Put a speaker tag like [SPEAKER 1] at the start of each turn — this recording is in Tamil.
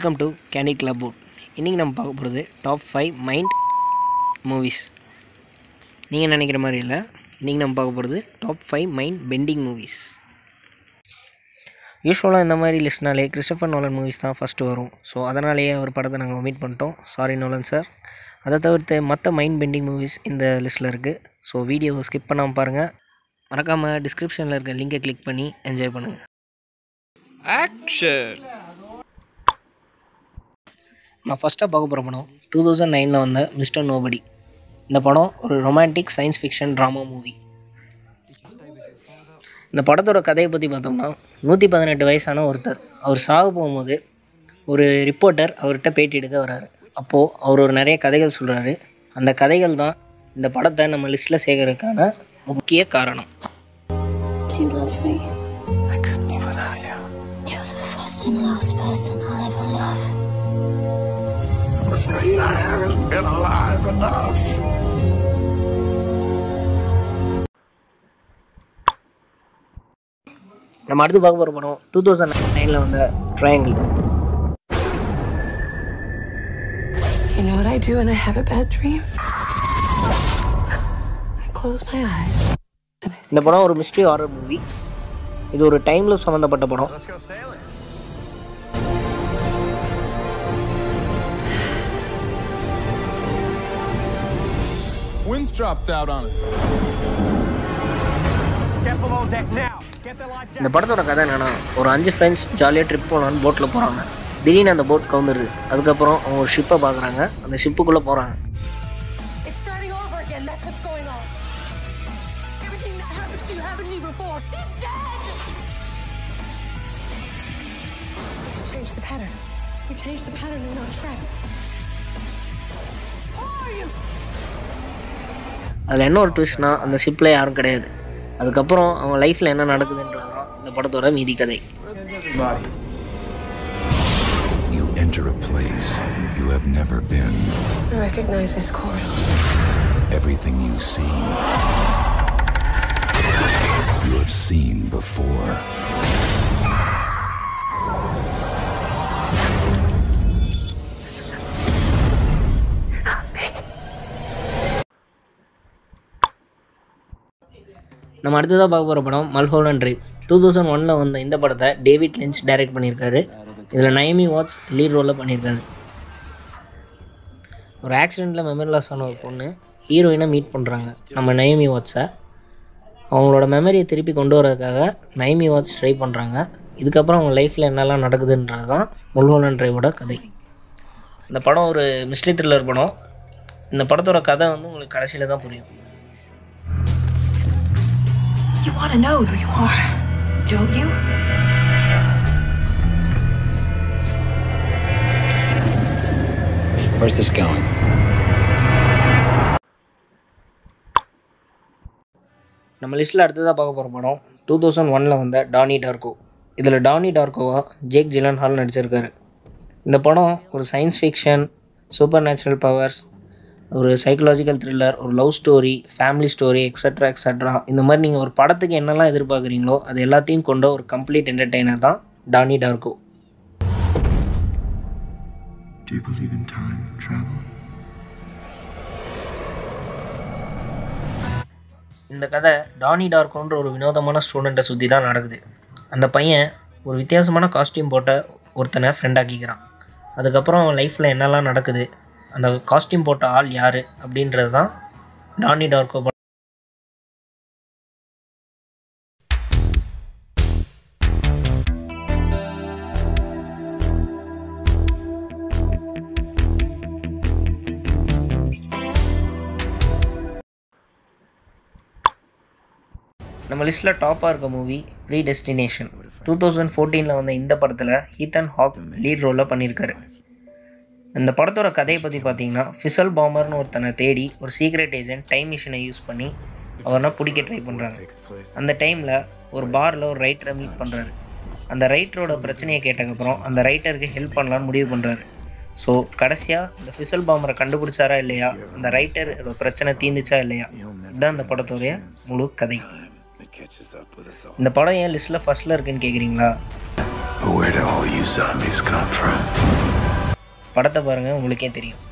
[SPEAKER 1] Welcome to candy club boat இன்றைக்கி நம்ம பார்க்க போகிறது டாப் ஃபைவ் மைண்ட் மூவிஸ் நீங்கள் நினைக்கிற மாதிரி இல்லை இன்றைக்கி நம்ம பார்க்க போகிறது top five mind bending movies யூஸ்வலாக இந்த மாதிரி லிஸ்ட்னாலே கிறிஸ்டபர் நோலன் மூவிஸ் தான் ஃபஸ்ட்டு வரும் ஸோ அதனாலேயே ஒரு படத்தை நாங்கள் ஒமிட் பண்ணிட்டோம் சாரி நோலன் சார் அதை தவிர்த்து மற்ற மைண்ட் பெண்டிங் மூவிஸ் இந்த லிஸ்ட்டில் இருக்குது ஸோ வீடியோவை ஸ்கிப் பண்ணாமல் பாருங்கள் மறக்காமல் டிஸ்கிரிப்ஷனில் இருக்க லிங்கை கிளிக் பண்ணி என்ஜாய் பண்ணுங்கள்
[SPEAKER 2] ஆக்ஷன்
[SPEAKER 1] நான் ஃபஸ்ட்டாக பார்க்க போகிற படம் டூ தௌசண்ட் நைனில் வந்த மிஸ்டர் நோபடி இந்த படம் ஒரு romantic science fiction drama movie இந்த படத்தோட கதையை பற்றி பார்த்தோம்னா நூற்றி பதினெட்டு வயசான ஒருத்தர் அவர் சாக போகும்போது ஒரு ரிப்போர்ட்டர் அவர்கிட்ட பேட்டி எடுக்க வர்றாரு அப்போது அவர் ஒரு நிறைய கதைகள் சொல்கிறாரு அந்த கதைகள் தான் இந்த படத்தை நம்ம லிஸ்ட்டில் சேர்க்கறதுக்கான முக்கிய காரணம்
[SPEAKER 3] Do you love me?
[SPEAKER 2] I couldn't live without you.
[SPEAKER 3] You're the first and last person I'll ever love.
[SPEAKER 4] I'm afraid I haven't been alive enough.
[SPEAKER 1] நம்ம அடுத்து பார்க்க போகிற படம் டூ தௌசண்ட் நைனில் வந்த Triangle
[SPEAKER 5] You know what I do when I have a bad dream? I close my eyes. And I
[SPEAKER 1] இந்த படம் ஒரு மிஸ்ட்ரி ஹாரர் மூவி இது ஒரு டைம்ல சம்மந்தப்பட்ட படம்
[SPEAKER 2] Let's go sailing. Wind's dropped out on us. Get below deck now. Get the life
[SPEAKER 1] இந்த படத்தோட கதை என்னன்னா ஒரு அஞ்சு ஃப்ரெண்ட்ஸ் ஜாலியாக ட்ரிப் போகலான்னு போட்டில் போகிறாங்க திடீர்னு அந்த போட் கவுந்துருது அதுக்கப்புறம் அவங்க ஒரு ஷிப்பை பார்க்குறாங்க அந்த ஷிப்புக்குள்ளே போகிறாங்க
[SPEAKER 6] It's starting over again. That's what's going on. Everything that happened to you happened to you before. He's dead. Change the pattern. You changed the pattern. You're not trapped. Who are you?
[SPEAKER 1] அதில் என்ன ஒரு ட்விஸ்ட்னா அந்த ஷிப்பில் யாரும் கிடையாது அதுக்கப்புறம் அவங்க லைஃப்பில் என்ன நடக்குதுன்றது தான் இந்த படத்தோட மீதி கதை
[SPEAKER 2] everybody.
[SPEAKER 4] You enter a place you have never been.
[SPEAKER 5] I recognize this corridor.
[SPEAKER 4] Everything you see, you have seen before.
[SPEAKER 1] நம்ம அடுத்ததாக பார்க்க போகிற படம் மல்ஹோலன் ட்ரைவ் டூ தௌசண்ட் ஒனில் வந்த இந்த படத்தை டேவிட் லென்ச் டைரக்ட் பண்ணியிருக்காரு இதில் நயமி வாட்ஸ் லீட் ரோலில் பண்ணியிருக்காரு ஒரு ஆக்சிடெண்ட்டில் மெமரி லாஸ் ஆன ஒரு பொண்ணு ஹீரோயினை மீட் பண்ணுறாங்க நம்ம நயமி வாட்ஸை அவங்களோட மெமரியை திருப்பி கொண்டு வரதுக்காக நயமி வாட்ஸ் ட்ரை பண்ணுறாங்க இதுக்கப்புறம் அவங்க லைஃப்பில் என்னெல்லாம் நடக்குதுன்றது தான் முல்ஹோலன் ட்ரைவோட கதை இந்த படம் ஒரு மிஸ்ட்ரி த்ரில்லர் படம் இந்த படத்தோட கதை வந்து உங்களுக்கு கடைசியில் தான் புரியும்
[SPEAKER 5] You want to know who you are, don't you?
[SPEAKER 2] Where's this going?
[SPEAKER 1] நம்ம லிஸ்ட்டில் அடுத்ததாக பார்க்க போகிற படம் டூ தௌசண்ட் ஒனில் வந்த டானி டார்கோ இதில் டானி டார்கோவா ஜேக் ஜிலன் ஹால் நடிச்சிருக்காரு இந்த படம் ஒரு science fiction supernatural powers ஒரு சைக்கலாஜிக்கல் த்ரில்லர் ஒரு love story family story extra extra இந்த மாதிரி நீங்கள் ஒரு படத்துக்கு என்னெல்லாம் எதிர்பார்க்குறீங்களோ அது எல்லாத்தையும் கொண்ட ஒரு கம்ப்ளீட் என்டர்டெய்னர் தான் Donnie Darko
[SPEAKER 4] Do you believe in time travel?
[SPEAKER 1] இந்த கதை டானி டார்கோன்ற ஒரு வினோதமான ஸ்டூடெண்ட்டை சுற்றி தான் நடக்குது அந்த பையன் ஒரு வித்தியாசமான காஸ்டியூம் போட்ட ஒருத்தனை ஃப்ரெண்ட் ஆக்கிக்கிறான் அதுக்கப்புறம் லைஃப்பில் என்னெல்லாம் நடக்குது அந்த காஸ்டியூம் போட்ட ஆள் யார் அப்படின்றது தான் டானி டார்கோ படம் நம்ம லிஸ்ட்டில் டாப்பாக இருக்க movie Predestination two thousand ஃபோர்டீனில் வந்த இந்த படத்தில் ஹீத்தன் ஹாக் லீட் ரோலில் பண்ணியிருக்காரு இந்த படத்தோட கதையை பற்றி பார்த்தீங்கன்னா ஃபிசல் பாமர்னு ஒருத்தனை தேடி ஒரு சீக்ரெட் ஏஜென்ட் டைம் மிஷினை யூஸ் பண்ணி அவனை பிடிக்க ட்ரை பண்ணுறாங்க அந்த டைமில் ஒரு பாரில் ஒரு ரைட்டரை மீட் பண்ணுறாரு அந்த ரைட்டரோட பிரச்சனையை கேட்டக்கப்புறம் அந்த ரைட்டருக்கு ஹெல்ப் பண்ணலான்னு முடிவு பண்ணுறாரு ஸோ கடைசியாக இந்த ஃபிசல் பாமரை கண்டுபிடிச்சாரா இல்லையா அந்த ரைட்டரோட பிரச்சனை தீர்ந்துச்சா இல்லையா இதுதான் இந்த படத்தோடைய முழு கதை
[SPEAKER 4] It catches up with us all.
[SPEAKER 1] இந்த படம் ஏன் லிஸ்ட்டில் ஃபர்ஸ்ட்டில் இருக்குன்னு கேட்குறீங்களா
[SPEAKER 4] But where do all you zombies come from?
[SPEAKER 1] படத்தை பாருங்கள் உங்களுக்கே தெரியும்